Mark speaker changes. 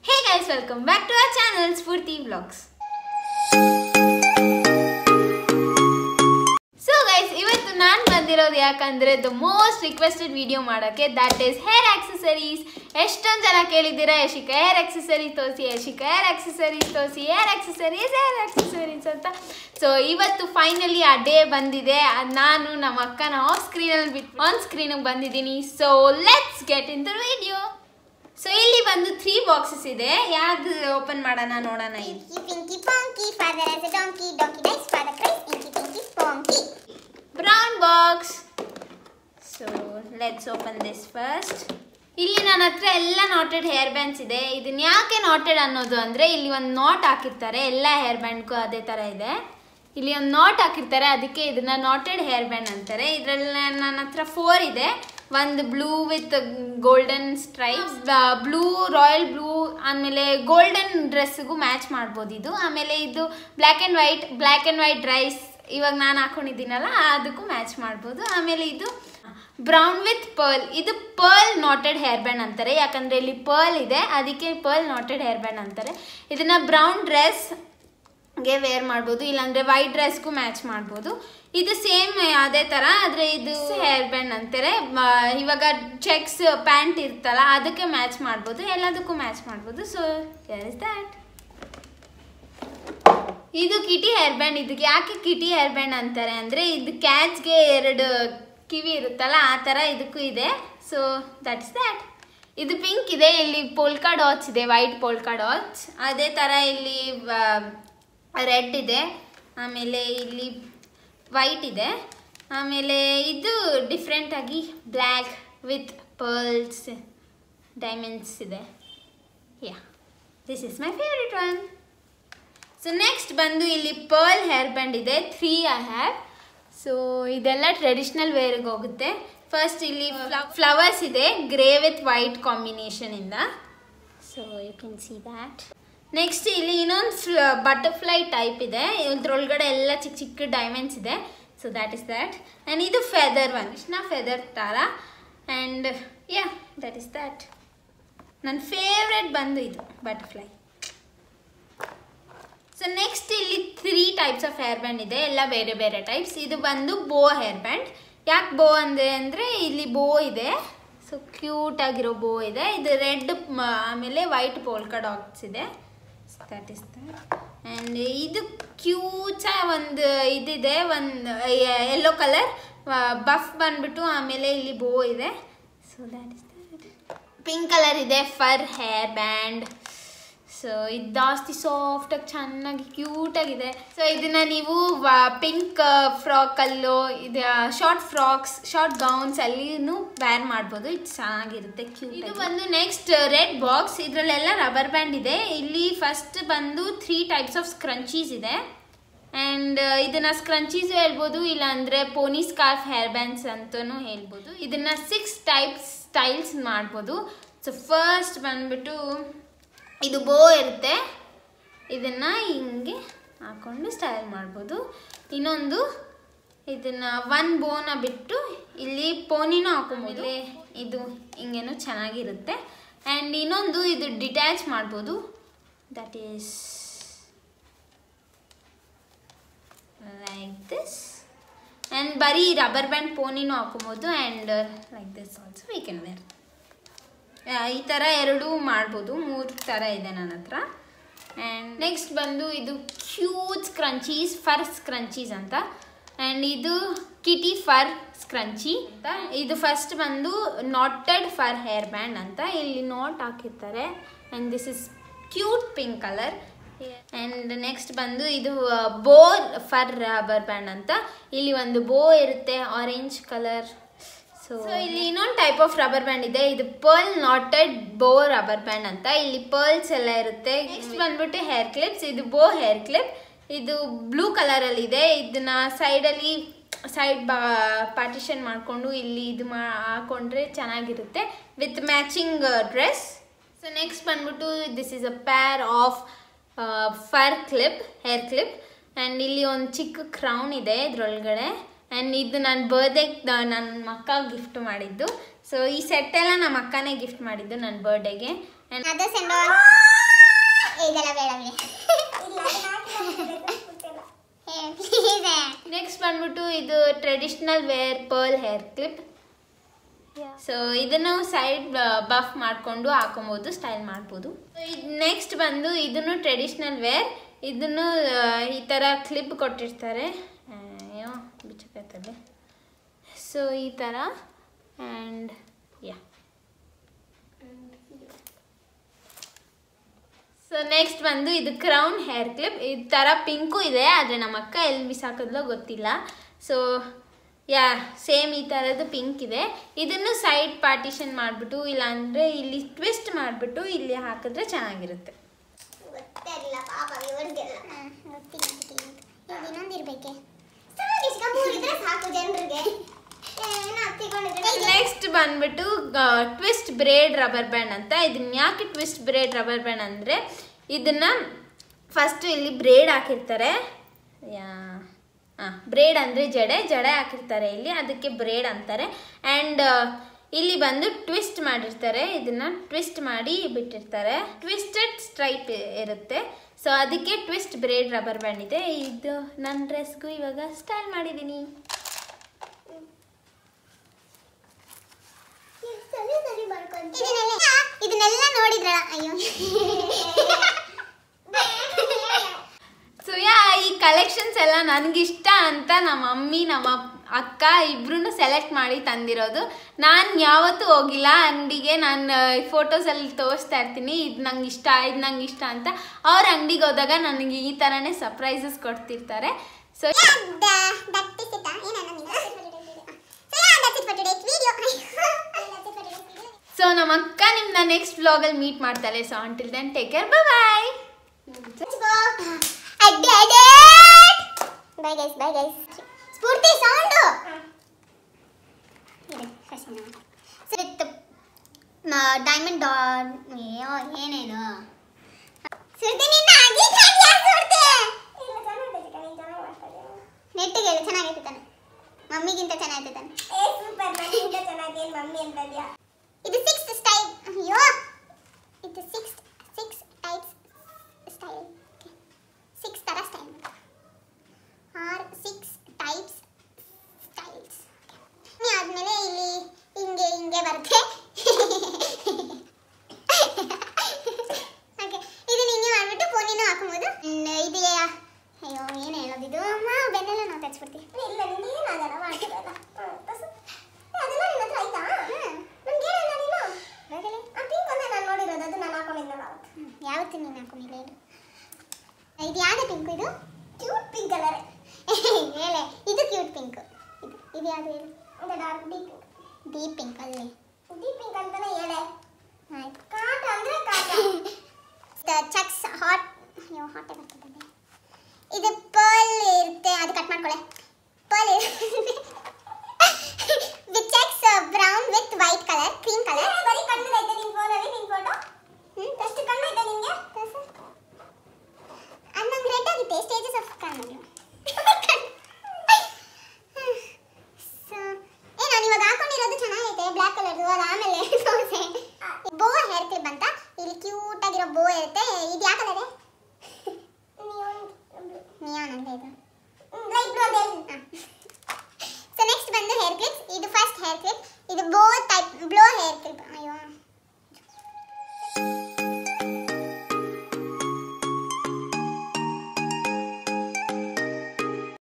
Speaker 1: Hey guys welcome back to our channel Spoorthi vlogs so guys ಇವತ್ತು ನಾನು ಬಂದಿರೋದು ಯಾಕಂದ್ರೆ ದ ಮೋಸ್ಟ್ ರಿಕ್ವೆಸ್ಟೆಡ್ ವಿಡಿಯೋ ಮಾಡೋಕ್ಕೆ ದಟ್ ಈಸ್ ಹೇರ್ ಆಕ್ಸೆಸರೀಸ್ ಎಷ್ಟೊಂದು ಜನ ಕೇಳಿದ್ದೀರಾ ಯಶಿಕ ಹೇರ್ ಆಕ್ಸೆಸರೀಸ್ ತೋರಿಸಿ ಯಶಿಕ ಹೇರ್ ಆಕ್ಸೆಸರೀಸ್ ತೋರಿಸಿ ಹೇರ್ ಆಕ್ಸೆಸರೀಸ್ ಹೇರ್ ಆಕ್ಸೆಸರೀಸ್ ಅಂತ ಸೊ ಇವತ್ತು ಫೈನಲಿ ಆ ಡೇ ಬಂದಿದೆ ಅದ್ ನಾನು ನಮ್ಮ ಅಕ್ಕನ ಆಫ್ ಸ್ಕ್ರೀನಲ್ಲಿ ಬಿಟ್ಟು ಆನ್ ಸ್ಕ್ರೀನಿಗೆ ಬಂದಿದ್ದೀನಿ so let's get in the video so ಇಲ್ಲಿ ಬಂದು ತ್ರೀ ಬಾಕ್ಸಸ್ ಇದೆ ಯಾವ್ದು ಓಪನ್ ಮಾಡೋಣ ನೋಡೋಣ ಇಲ್ಲಿ
Speaker 2: Pinky, pinky, ponky, father has a donkey, donkey dies, father cries, pinky, pinky, ponky.
Speaker 1: Brown box so let's open this first ಇಲ್ಲಿ ನನ್ನ ಹತ್ರ ಎಲ್ಲ ನಾಟೆಡ್ ಹೇರ್ ಬ್ಯಾಂಡ್ಸ್ ಇದೆ ಇದನ್ನ ಯಾಕೆ ನಾಟೆಡ್ ಅನ್ನೋದು ಅಂದರೆ ಇಲ್ಲಿ ಒಂದು ನಾಟ್ ಹಾಕಿರ್ತಾರೆ ಎಲ್ಲ ಹೇರ್ ಬ್ಯಾಂಡ್ಗೂ ಅದೇ ಥರ ಇದೆ ಇಲ್ಲಿ ಒಂದು ನಾಟ್ ಹಾಕಿರ್ತಾರೆ ಅದಕ್ಕೆ ಇದನ್ನ ನಾಟೆಡ್ ಹೇರ್ ಬ್ಯಾಂಡ್ ಅಂತಾರೆ ಇದರಲ್ಲಿ ನನ್ನ ಹತ್ರ ಫೋರ್ ಇದೆ ಒಂದು blue with golden stripes blue royal blue ಆಮೇಲೆ ಗೋಲ್ಡನ್ ಡ್ರೆಸ್ಸಿಗೂ ಮ್ಯಾಚ್ ಮಾಡ್ಬೋದು ಇದು ಆಮೇಲೆ ಇದು black and white black and white dress ಇವಾಗ ನಾನು ಹಾಕೊಂಡಿದ್ದೀನಲ್ಲ ಅದಕ್ಕೂ ಮ್ಯಾಚ್ ಮಾಡ್ಬೋದು ಆಮೇಲೆ ಇದು ಬ್ರೌನ್ ವಿತ್ ಪರ್ಲ್ ಇದು ಪರ್ಲ್ ನಾಟೆಡ್ ಹೇರ್ ಬ್ಯಾಂಡ್ ಅಂತಾರೆ ಯಾಕಂದರೆ ಇಲ್ಲಿ ಪರ್ಲ್ ಇದೆ ಅದಕ್ಕೆ ಪರ್ಲ್ ನಾಟೆಡ್ ಹೇರ್ ಬ್ಯಾಂಡ್ ಅಂತಾರೆ ಇದನ್ನ ಬ್ರೌನ್ ಡ್ರೆಸ್ ಗೆ ವೇರ್ ಮಾಡ್ಬೋದು ಇಲ್ಲಾಂದ್ರೆ ವೈಟ್ ಡ್ರೆಸ್ಗೂ ಮ್ಯಾಚ್ ಮಾಡ್ಬೋದು ಇದು ಸೇಮ್ ಅದೇ ಥರ ಆದರೆ ಇದು ಹೇರ್ ಬ್ಯಾಂಡ್ ಅಂತಾರೆ ಮ- ಇವಾಗ ಚೆಕ್ಸ್ ಪ್ಯಾಂಟ್ ಇರ್ತಲ್ಲ ಅದಕ್ಕೆ ಮ್ಯಾಚ್ ಮಾಡ್ಬೋದು ಎಲ್ಲದಕ್ಕೂ ಮ್ಯಾಚ್ ಮಾಡ್ಬೋದು ಸೊ ಇಸ್ ದ್ಯಾಟ್ ಇದು ಕಿಟಿ ಹೇರ್ ಬ್ಯಾಂಡ್ ಇದಕ್ಕೆ ಯಾಕೆ ಕಿಟಿ ಹೇರ್ ಬ್ಯಾಂಡ್ ಅಂತಾರೆ ಅಂದರೆ ಇದು ಕ್ಯಾಚ್ಗೆ ಎರಡು ಕಿವಿ ಇರುತ್ತಲ್ಲ ಆ ಥರ ಇದಕ್ಕೂ ಇದೆ ಸೊ ದಟ್ ಇಸ್ ದ್ಯಾಟ್ ಇದು ಪಿಂಕ್ ಇದೆ ಇಲ್ಲಿ ಪೋಲ್ಕಾ ಡಾಟ್ಸ್ ಇದೆ ವೈಟ್ ಪೋಲ್ಕಾ ಡಾಟ್ಸ್ ಅದೇ ಥರ ಇಲ್ಲಿ ರೆಡ್ ಇದೆ ಆಮೇಲೆ ಇಲ್ಲಿ ವೈಟ್ ಇದೆ ಆಮೇಲೆ ಇದು ಡಿಫ್ರೆಂಟಾಗಿ ಬ್ಲ್ಯಾಕ್ ವಿತ್ ಪರ್ಲ್ಸ್ ಡೈಮಂಡ್ಸ್ ಇದೆ yeah this is my favourite one so next ಬಂದು ಇಲ್ಲಿ ಪರ್ಲ್ ಹೇರ್ ಬ್ಯಾಂಡ್ ಇದೆ ತ್ರೀ ಐ ಹ್ಯಾವ್ ಸೊ ಇದೆಲ್ಲ ಟ್ರೆಡಿಷ್ನಲ್ ವೇರ್ಗೆ ಹೋಗುತ್ತೆ ಫಸ್ಟ್ ಇಲ್ಲಿ ಫ್ಲವರ್ಸ್ ಇದೆ ಗ್ರೇ ವಿತ್ ವೈಟ್ ಕಾಂಬಿನೇಷನ್ ಇಂದ so you can see that next ಇಲ್ಲಿ ಇನ್ನೊಂದು ಬಟರ್ಫ್ಲೈ ಟೈಪ್ ಇದೆ ಇದ್ರೊಳಗಡೆ ಎಲ್ಲ ಚಿಕ್ಕ ಚಿಕ್ಕ ಡೈಮಂಡ್ಸ್ ಇದೆ so that is that and ಇದು ಫೆದರ್ ಒನ್ ಇಷ್ಟ ಫೆದರ್ ಥರ and yeah that is that ನನ್ನ ಫೇವ್ರೆಟ್ ಬಂದು ಇದು ಬಟರ್ಫ್ಲೈ ಸೊ ನೆಕ್ಸ್ಟ್ ಇಲ್ಲಿ three types of hair band ಇದೆ ಎಲ್ಲ ಬೇರೆ ಬೇರೆ ಟೈಪ್ಸ್ ಇದು ಬಂದು ಬೋ ಹೇರ್ ಬ್ಯಾಂಡ್ ಯಾಕೆ ಬೋ ಅಂದರೆ ಅಂದರೆ ಇಲ್ಲಿ ಬೋ ಇದೆ ಸೊ ಕ್ಯೂಟ್ ಆಗಿರೋ ಬೋ ಇದೆ ಇದು ರೆಡ್ ಆಮೇಲೆ ವೈಟ್ ಪೋಲ್ಕಾ ಡಾಟ್ಸ್ ಇದೆ ದಟ್ ಇಸ್ ದಟ್ ಆ್ಯಂಡ್ ಇದು ಕ್ಯೂಚ ಒಂದು ಇದಿದೆ ಒಂದು ಯೆಲ್ಲೋ ಕಲರ್ ಬಫ್ ಬಂದ್ಬಿಟ್ಟು ಆಮೇಲೆ ಇಲ್ಲಿ ಬೋ ಇದೆ so that is that pink colour ಇದೆ ಫರ್ ಹೇರ್ ಬ್ಯಾಂಡ್ ಸೊ ಇದು ಜಾಸ್ತಿ ಸಾಫ್ಟಾಗಿ ಚೆನ್ನಾಗಿ ಕ್ಯೂಟಾಗಿದೆ ಸೊ ಇದನ್ನ ನೀವು ಪಿಂಕ್ ಫ್ರಾಕಲ್ಲೋ ಇದು ಶಾರ್ಟ್ ಫ್ರಾಕ್ಸ್ ಶಾರ್ಟ್ ಗೌನ್ಸ್ ಅಲ್ಲಿನೂ ವ್ಯಾರ್ ಮಾಡ್ಬೋದು ಇದು ಚೆನ್ನಾಗಿರುತ್ತೆ ಕ್ಯೂಟ್ ಇದು ಬಂದು ನೆಕ್ಸ್ಟ್ ರೆಡ್ ಬಾಕ್ಸ್ ಇದರಲ್ಲೆಲ್ಲ ರಬ್ಬರ್ ಬ್ಯಾಂಡ್ ಇದೆ ಇಲ್ಲಿ ಫಸ್ಟ್ ಬಂದು ತ್ರೀ ಟೈಪ್ಸ್ ಆಫ್ ಸ್ಕ್ರಂಚೀಸ್ ಇದೆ ಆ್ಯಂಡ್ ಇದನ್ನ ಸ್ಕ್ರಂಚೀಸ್ ಹೇಳ್ಬೋದು ಇಲ್ಲಾಂದರೆ ಪೋನಿ ಸ್ಕಾರ್ಫ್ ಹೇರ್ ಬ್ಯಾಂಡ್ಸ್ ಅಂತಲೂ ಹೇಳ್ಬೋದು ಇದನ್ನ ಸಿಕ್ಸ್ ಟೈಪ್ಸ್ ಸ್ಟೈಲ್ಸ್ ಮಾಡ್ಬೋದು ಸೊ ಫಸ್ಟ್ ಬಂದ್ಬಿಟ್ಟು ಇದು ಬೋ ಇರುತ್ತೆ ಇದನ್ನ ಹಿಂಗೆ ಹಾಕೊಂಡು ಸ್ಟೈಲ್ ಮಾಡ್ಬೋದು ಇನ್ನೊಂದು ಇದನ್ನ ಒನ್ ಬೋನ ಬಿಟ್ಟು ಇಲ್ಲಿ ಪೋನಿನೂ ಹಾಕೊಬೋದು ಇದು ಹಿಂಗೇನು ಚೆನ್ನಾಗಿರುತ್ತೆ ಆ್ಯಂಡ್ ಇನ್ನೊಂದು ಇದು ಡಿಟ್ಯಾಚ್ ಮಾಡ್ಬೋದು that is like this and ಬರೀ ರಬ್ಬರ್ ಬ್ಯಾಂಡ್ ಪೋನಿನೂ ಹಾಕೊಬೋದು and like this also we can wear ಈ ಥರ ಎರಡೂ ಮಾಡ್ಬೋದು ಮೂರು ಥರ ಇದೆ ನನ್ನ ಹತ್ರ ಆ್ಯಂಡ್ ನೆಕ್ಸ್ಟ್ ಬಂದು ಇದು ಕ್ಯೂಟ್ ಸ್ಕ್ರಂಚೀಸ್ ಫರ್ ಸ್ಕ್ರಂಚೀಸ್ ಅಂತ ಆ್ಯಂಡ್ ಇದು ಕಿಟಿ ಫರ್ ಸ್ಕ್ರಂಚಿ ಅಂತ ಇದು ಫಸ್ಟ್ ಬಂದು ನಾಟೆಡ್ ಫರ್ ಹೇರ್ ಬ್ಯಾಂಡ್ ಅಂತ ಇಲ್ಲಿ ನಾಟ್ ಹಾಕಿರ್ತಾರೆ and this is cute pink colour and next ಬಂದು ಇದು ಬೋ ಫರ್ ರಬ್ಬರ್ ಬ್ಯಾಂಡ್ ಅಂತ ಇಲ್ಲಿ ಒಂದು ಬೋ ಇರುತ್ತೆ ಆರೆಂಜ್ ಕಲರ್ ಸೊ ಇಲ್ಲಿ ಇನ್ನೊಂದು ಟೈಪ್ ಆಫ್ ರಬ್ಬರ್ ಬ್ಯಾಂಡ್ ಇದೆ ಇದು ಪರ್ಲ್ ನಾಟೆಡ್ ಬೋ ರಬ್ಬರ್ ಬ್ಯಾಂಡ್ ಅಂತ ಇಲ್ಲಿ ಪರ್ಲ್ಸ್ ಎಲ್ಲ ಇರುತ್ತೆ ನೆಕ್ಸ್ಟ್ ಬಂದ್ಬಿಟ್ಟು ಹೇರ್ ಕ್ಲಿಪ್ಸ್ ಇದು ಬೋ ಹೇರ್ ಕ್ಲಿಪ್ ಇದು ಬ್ಲೂ ಕಲರ್ ಅಲ್ಲಿ ಇದೆ ಇದನ್ನ ಸೈಡಲ್ಲಿ ಸೈಡ್ ಬಾ ಪಾರ್ಟಿಷನ್ ಮಾಡಿಕೊಂಡು ಇಲ್ಲಿ ಇದು ಮಾ ಹಾಕೊಂಡ್ರೆ ಚೆನ್ನಾಗಿರುತ್ತೆ with matching dress so next ಬಂದ್ಬಿಟ್ಟು this is a pair of fur clip hair clip and ಇಲ್ಲಿ ಒಂದು ಚಿಕ್ಕ ಕ್ರೌನ್ ಇದೆ ಇದ್ರೊಳಗಡೆ ಆ್ಯಂಡ್ ಇದು ನನ್ನ ಬರ್ಡೇಗೆ ನನ್ನ ಅಕ್ಕ ಗಿಫ್ಟ್ ಮಾಡಿದ್ದು ಸೊ ಈ ಸೆಟ್ ಎಲ್ಲ ನಮ್ಮ ಅಕ್ಕನೇ ಗಿಫ್ಟ್ ಮಾಡಿದ್ದು ನನ್ನ ಬರ್ಡೇಗೆ ಆ್ಯಂಡ್
Speaker 2: Another send on. ಇದೆಲ್ಲ ಬೇಡ ಬಿಡಿ ಏ, please.
Speaker 1: ನೆಕ್ಸ್ಟ್ ಬಂದ್ಬಿಟ್ಟು ಇದು traditional wear pearl hair clip so ಇದನ್ನು ಸೈಡ್ ಬಫ್ ಮಾಡಿಕೊಂಡು ಹಾಕೊಬೋದು ಸ್ಟೈಲ್ ಮಾಡ್ಬೋದು ನೆಕ್ಸ್ಟ್ ಬಂದು ಇದನ್ನು ಟ್ರೆಡಿಷ್ನಲ್ ವೇರ್ ಇದನ್ನು ಆ, ಈ ಥರ ಕ್ಲಿಪ್ ಕೊಟ್ಟಿರ್ತಾರೆ ಅಯ್ಯೋ ಬಿಚ್ಚಕೈತದೆ ಸೊ ಈ ಥರ ಆ್ಯಂಡ್ ಯಾ ಸೊ ನೆಕ್ಸ್ಟ್ ಬಂದು ಇದು ಕ್ರೌನ್ ಹೇರ್ ಕ್ಲಿಪ್ ಈ ಥರ ಪಿಂಕು ಇದೆ ಆದರೆ ನಮ್ಮ ಅಕ್ಕ ಎಲ್ಲಿ ಬಿಸಾಕಿದ್ಲೋ ಗೊತ್ತಿಲ್ಲ ಸೊ ಯಾ ಸೇಮ್ ಈ ಥರದ್ದು ಪಿಂಕ್ ಇದೆ ಇದನ್ನು ಸೈಡ್ ಪಾರ್ಟಿಷನ್ ಮಾಡಿಬಿಟ್ಟು ಇಲ್ಲಾಂದರೆ ಇಲ್ಲಿ ಟ್ವಿಸ್ಟ್ ಮಾಡಿಬಿಟ್ಟು ಇಲ್ಲಿ ಹಾಕಿದ್ರೆ ಚೆನ್ನಾಗಿರುತ್ತೆ
Speaker 2: ಗೊತ್ತೇ ಇಲ್ಲ ಪಾಪ ಇವ್ರಿಗೆಲ್ಲ ಗೊತ್ತಿಲ್ಲ ಇದು ಇನ್ನೊಂದು ಇರ್ಬೇಕೆ ಸಾಕಿಸ್ಕ ಮೂರಿದ್ರೆ ಸಾಕು ಜನರಿಗೆ ಏನೋ ಹತ್ತಿಕೊಂಡಿದ್ರೆ
Speaker 1: ನೆಕ್ಸ್ಟ್ ಬಂದ್ಬಿಟ್ಟು ಟ್ವಿಸ್ಟ್ ಬ್ರೇಡ್ ರಬ್ಬರ್ ಬ್ಯಾಂಡ್ ಅಂತ ಇದನ್ನ ಯಾಕೆ ಟ್ವಿಸ್ಟ್ ಬ್ರೇಡ್ ರಬ್ಬರ್ ಬ್ಯಾಂಡ್ ಅಂದರೆ ಇದನ್ನ ಫಸ್ಟ್ ಇಲ್ಲಿ ಬ್ರೇಡ್ ಹಾಕಿರ್ತಾರೆ ಯಾ ಹಾಂ ಬ್ರೇಡ್ ಅಂದರೆ ಜಡೆ ಜಡೆ ಹಾಕಿರ್ತಾರೆ ಇಲ್ಲಿ ಅದಕ್ಕೆ ಬ್ರೇಡ್ ಅಂತಾರೆ ಆ್ಯಂಡ್ ಇಲ್ಲಿ ಬಂದು ಟ್ವಿಸ್ಟ್ ಮಾಡಿರ್ತಾರೆ ಇದನ್ನ ಟ್ವಿಸ್ಟ್ ಮಾಡಿ ಬಿಟ್ಟಿರ್ತಾರೆ ಟ್ವಿಸ್ಟೆಡ್ ಸ್ಟ್ರೈಪ್ ಇರುತ್ತೆ ಸೊ ಅದಕ್ಕೆ ಟ್ವಿಸ್ಟ್ ಬ್ರೇಡ್ ರಬ್ಬರ್ ಬ್ಯಾಂಡ್ ಇದೆ ಇದು ನನ್ನ ಡ್ರೆಸ್ಗೂ ಇವಾಗ ಸ್ಟೈಲ್ ಮಾಡಿದ್ದೀನಿ
Speaker 2: ಸರಿ ಸರಿ ಮಾಡ್ಕೊಂತ ಇದನ್ನೆಲ್ಲ ಇದನ್ನೆಲ್ಲ ನೋಡಿದ್ರ ಅಯ್ಯೋ
Speaker 1: ಸೊ ಯಾ ಈ ಕಲೆಕ್ಷನ್ಸ್ ಎಲ್ಲ ನನಗಿಷ್ಟ ಅಂತ ನಮ್ಮ ಮಮ್ಮಿ ನಮ್ಮ ಅಕ್ಕ ಇಬ್ರು ಸೆಲೆಕ್ಟ್ ಮಾಡಿ ತಂದಿರೋದು ನಾನು ಯಾವತ್ತೂ ಹೋಗಿಲ್ಲ ಅಂಗಡಿಗೆ ನಾನು ಫೋಟೋಸಲ್ಲಿ ತೋರಿಸ್ತಾ ಇರ್ತೀನಿ ಇದು ನಂಗೆ ಇಷ್ಟ ಇದು ನಂಗೆ ಇಷ್ಟ ಅಂತ ಅವ್ರ ಅಂಗಡಿಗೆ ಹೋದಾಗ ನನಗೆ ಈ ಥರನೇ ಸರ್ಪ್ರೈಸಸ್ ಕೊಡ್ತಿರ್ತಾರೆ ಸೊ
Speaker 2: ದಟ್ ಇಸ್ ಇಟ್ ಏನನ್ನ ನೀವು so yeah that's it for today's video
Speaker 1: so ನಮ್ಮ ಅಕ್ಕ ನಿಮ್ಮನ್ನ ನೆಕ್ಸ್ಟ್ ವ್ಲಾಗಲ್ಲಿ ಮೀಟ್ ಮಾಡ್ತಾಳೆ so until then take care bye
Speaker 2: Let's go. I did it. Bye guys, bye guys. Spoorthi sound with diamond ಡಾನ್ ಅಯ್ಯೋ ಏನೇನು ಸುರ್ತಿ ನಿನ್ನ ಆಗಿದ್ದು ನೆಟ್ಟಿಗೆ ಹೇಳು ಚೆನ್ನಾಗೈತೆ ತಾನೆ ಮಮ್ಮಿಗಿಂತ ಚೆನ್ನಾಗೈತೆ ತಾನೆ ಇದು ಸಿಕ್ಸ್ ಸ್ಟೈಲ್ ಅಯ್ಯೋ ಇದು six six types style six ಥರ ಸ್ಟೈಲ್ ಆರ್ ಸಿಕ್ಸ್ ಟೈಪ್ಸ್ ಸ್ಟೈಲ್ಸ್ ಆದಮೇಲೆ ಇಲ್ಲಿ ಹಿಂಗೆ ಹಿಂಗೆ ಬರುತ್ತೆ ಓಕೆ ಇದನ್ನ ಹಿಂಗೆ ಮಾಡಿಬಿಟ್ಟು ಫೋನಿನೂ ಹಾಕೊಬೋದು ಇದು ಅಯ್ಯೋ ಏನು ಹೇಳೋದು ಇದು ಅಮ್ಮ ಬೆನ್ನೆಲ್ಲ ನಾವು ತಚ್ಬಿಡ್ತೀವಿ ಇಲ್ಲ ನಿಂಗೆ ಏನಾಗಲ್ಲ ಮಾಡ್ತೀರಲ್ಲ ಅದೆಲ್ಲ ನಿನ್ನ ಹತ್ರ ಆಯ್ತಾ ನಮ್ಗೆ ಏನಿಲ್ಲ ನೀನು ಆ ಪಿಂಕ್ ಒಂದೇ ನಾನು ನೋಡಿರೋದು ಅದು ನಾನು ಹಾಕೊಂಡಿದ್ನಲ್ಲ ಅವತ್ತು ಯಾವತ್ತು ನೀನು ಹಾಕೊಂಡಿಲ್ಲ ಹೇಳು ಇದು ಯಾವ್ದು ಪಿಂಕ್ ಇದು ಕ್ಯೂಟ್ ಪಿಂಕ್ ಕಲರ್ ಹೇಳೆ ಇದು ಕ್ಯೂಟ್ ಪಿಂಕ್ ಇದು ಇದು ಯಾವ್ದು ಹೇಳು ಇದು dark deep pink deep pink ಅಲ್ಲಿ ಡೀಪ್ ಪಿಂಕ್ ಅಂತಾನೆ ಹೇಳೆ ಆಯ್ತು ಕಾಟ ಅಂದ್ರೆ ಕಾಟ ಚಕ್ಸ್ ಹಾಟ್ ಅಯ್ಯೋ ಹಾಟೇ ಬರ್ತದೆ ಇದು ಪರ್ಲ್ ಇರುತ್ತೆ ಅದು ಕಟ್ ಮಾಡ್ಕೊಳ್ಳೆ pearl with checks brown with white colour cream colour ಬರೀ ಕಣ್ಣು ಐತೆ ನಿನ್ ಫೋನಲ್ಲಿ ನಿನ್ ಫೋಟೋ ಎಷ್ಟು ಕಣ್ಣು ಐತೆ ನಿಂಗೆ ಅದು ನಂಗೆ ರೆಡ್ ಆಗಿದೆ ಸ್ಟೇಜಸ್ ಆಫ್ ಕಣ್ಣು ಸೊ ಏ ನಾನು ಇವಾಗ ಹಾಕೊಂಡಿರೋದು ಚೆನ್ನಾಗೈತೆ ಬ್ಲ್ಯಾಕ್ ಕಲರ್ದು ಅದು ಆಮೇಲೆ ತೋರಿಸೆ ಬೋ ಹೇರ್ ಕ್ಲಿಪ್ ಅಂತ ಇಲ್ಲಿ ಕ್ಯೂಟ್ ಆಗಿರೋ ಬೋ ಇರುತ್ತೆ ಇದು ಯಾವ ಕಲರ್ ನಿಯಾನ್ ಅಂತ ಇದು ಲೈಟ್ ಬ್ಲೂ ಅಂತ ಸೊ ನೆಕ್ಸ್ಟ್ ಬಂದು ಹೇರ್ ಕ್ಲಿಪ್ಸ್ ಇದು ಫಸ್ಟ್ ಹೇರ್ ಕ್ಲಿಪ್ ಇದು bow type blow hair clip ಅಯ್ಯೋ